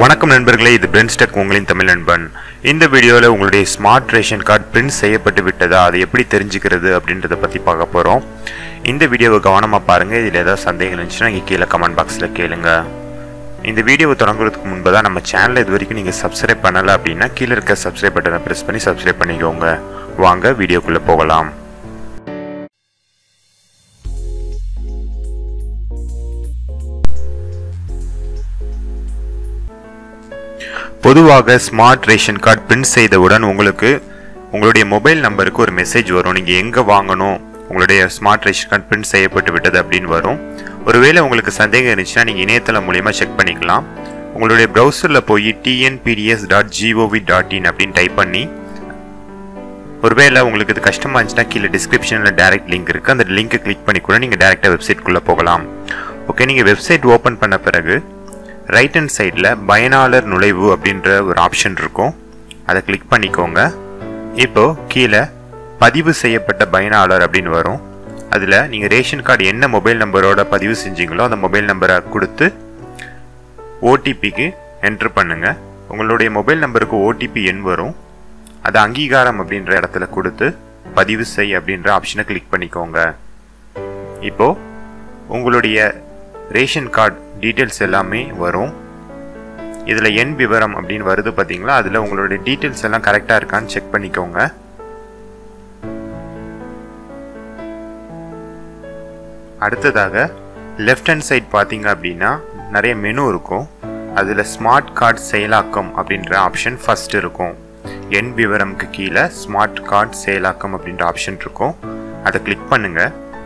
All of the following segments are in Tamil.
வணக்கம் நண்பர்களே இது பிரென்ஸ்டெக் உங்களின் தமிழ் நண்பன் இந்த வீடியோவில் உங்களுடைய ஸ்மார்ட் ரேஷன் கார்டு பிரிண்ட் செய்யப்பட்டு விட்டதா அதை எப்படி தெரிஞ்சுக்கிறது அப்படின்றத பற்றி பார்க்க போகிறோம் இந்த வீடியோவை கவனமாக பாருங்கள் இதில் ஏதாவது சந்தேகம் இருந்துச்சுன்னா இங்கே கீழே கமெண்ட் பாக்ஸில் கேளுங்க இந்த வீடியோவை தொடங்குறதுக்கு முன்பு தான் நம்ம சேனலை இது வரைக்கும் நீங்கள் சப்ஸ்கிரைப் பண்ணலை அப்படின்னா கீழே இருக்க சப்ஸ்கிரைப் பட்டனை ப்ரெஸ் பண்ணி சப்ஸ்கிரைப் பண்ணிக்கோங்க வாங்க வீடியோக்குள்ளே போகலாம் பொதுவாக ஸ்மார்ட் ரேஷன் கார்டு பிரிண்ட் செய்தவுடன் உங்களுக்கு உங்களுடைய மொபைல் நம்பருக்கு ஒரு மெசேஜ் வரும் நீங்கள் எங்கே வாங்கணும் உங்களுடைய ஸ்மார்ட் ரேஷன் கார்டு பிரிண்ட் செய்யப்பட்டு விட்டது அப்படின்னு வரும் ஒருவேளை உங்களுக்கு சந்தேகம் இருந்துச்சுன்னா நீங்கள் இணையதளம் மூலயமா செக் பண்ணிக்கலாம் உங்களுடைய ப்ரௌசரில் போய் TNPDS dot GOV dot in அப்படின்னு டைப் பண்ணி ஒருவேளை உங்களுக்கு இது கஷ்டமாக இருந்துச்சுன்னா கீழே டிஸ்கிரிப்ஷனில் டேரக்ட் லிங்க் இருக்குது அந்த லிங்க்கை கிளிக் பண்ணி கூட நீங்கள் டேரெக்டாக வெப்சைட்குள்ளே போகலாம் ஓகே நீங்கள் வெப்சைட் ஓப்பன் பண்ண பிறகு ரைட் ஹேண்ட் சைடில் பயனாளர் நுழைவு அப்படின்ற ஒரு ஆப்ஷன் இருக்கும் அதை கிளிக் பண்ணிக்கோங்க இப்போ கீழே பதிவு செய்யப்பட்ட பயனாளர் அப்படின்னு வரும் அதில் நீங்கள் ரேஷன் கார்டு என்ன மொபைல் நம்பரோட பதிவு செஞ்சீங்களோ அந்த மொபைல் நம்பரை கொடுத்து ஓடிபிக்கு என்ட்ரு பண்ணுங்க உங்களுடைய மொபைல் நம்பருக்கு ஓடிபி எண் வரும் அதை அங்கீகாரம் அப்படின்ற இடத்துல கொடுத்து பதிவு செய் அப்படின்ற ஆப்ஷனை கிளிக் பண்ணிக்கோங்க இப்போ உங்களுடைய ரேஷன் கார்டு டீட்டெயில்ஸ் எல்லாமே வரும் இதில் எண் விவரம் அப்படின்னு வருது பார்த்தீங்களா அதில் உங்களுடைய டீட்டெயில்ஸ் எல்லாம் கரெக்டாக இருக்கான்னு செக் பண்ணிக்கோங்க அடுத்ததாக லெஃப்ட் ஹேண்ட் சைட் பார்த்தீங்க அப்படின்னா நிறைய மெனு இருக்கும் அதில் ஸ்மார்ட் கார்டு செயலாக்கம் அப்படின்ற ஆப்ஷன் ஃபர்ஸ்ட் இருக்கும் எண் விவரம்க்கு கீழே ஸ்மார்ட் கார்டு செயலாக்கம் அப்படின்ற ஆப்ஷன் இருக்கும் அதை கிளிக் பண்ணுங்க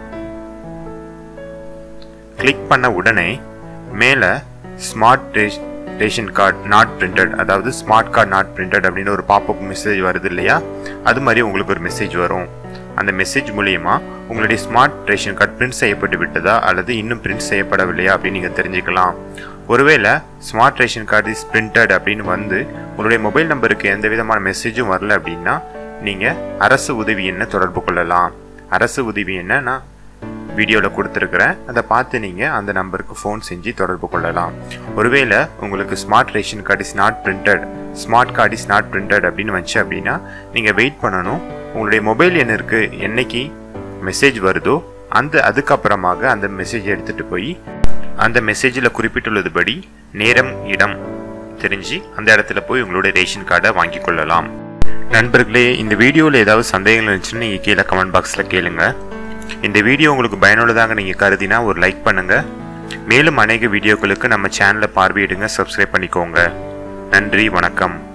கிளிக் பண்ண உடனே மேலே smart ration card not printed அதாவது ஸ்மார்ட் கார்டு நாட் பிரிண்டட் அப்படின்னு ஒரு பாப்அப் மெசேஜ் வருது இல்லையா அது மாதிரி உங்களுக்கு ஒரு மெசேஜ் வரும் அந்த மெசேஜ் மூலியமா உங்களுடைய ஸ்மார்ட் ரேஷன் கார்டு பிரிண்ட் செய்யப்பட்டு விட்டதா அல்லது இன்னும் பிரிண்ட் செய்யப்படவில்லையா அப்படின்னு நீங்கள் தெரிஞ்சுக்கலாம் ஒருவேளை smart ration card is printed அப்படின்னு வந்து உங்களுடைய மொபைல் நம்பருக்கு எந்த விதமான மெசேஜும் வரல அப்படின்னா நீங்கள் அரசு உதவி எண்ணை தொடர்பு கொள்ளலாம் அரசு உதவி எண்ணை நான் வீடியோவில் கொடுத்துருக்குறேன் அதை பார்த்து நீங்கள் அந்த நம்பருக்கு ஃபோன் செஞ்சு தொடர்பு கொள்ளலாம் ஒருவேளை உங்களுக்கு smart ration card is not printed smart card is not printed அப்படின்னு வந்துச்சு அப்படின்னா நீங்கள் வெயிட் பண்ணணும் உங்களுடைய மொபைல் எண்ணிற்கு என்னைக்கு மெசேஜ் வருதோ அந்த அதுக்கப்புறமாக அந்த மெசேஜ் எடுத்துகிட்டு போய் அந்த மெசேஜில் குறிப்பிட்டுள்ளதுபடி நேரம் இடம் தெரிஞ்சு அந்த இடத்துல போய் உங்களுடைய ரேஷன் கார்டை வாங்கி கொள்ளலாம் நண்பர்களே இந்த வீடியோவில் ஏதாவது சந்தேகங்கள் இருந்துச்சுன்னு நீங்கள் கீழே கமெண்ட் பாக்ஸில் கேளுங்க இந்த வீடியோ உங்களுக்கு பயனுள்ளதாக நீங்கள் கருதினா ஒரு லைக் பண்ணுங்கள் மேலும் அநேக வீடியோக்களுக்கு நம்ம சேனலை பார்வையிடுங்க சப்ஸ்கிரைப் பண்ணிக்கோங்க நன்றி வணக்கம்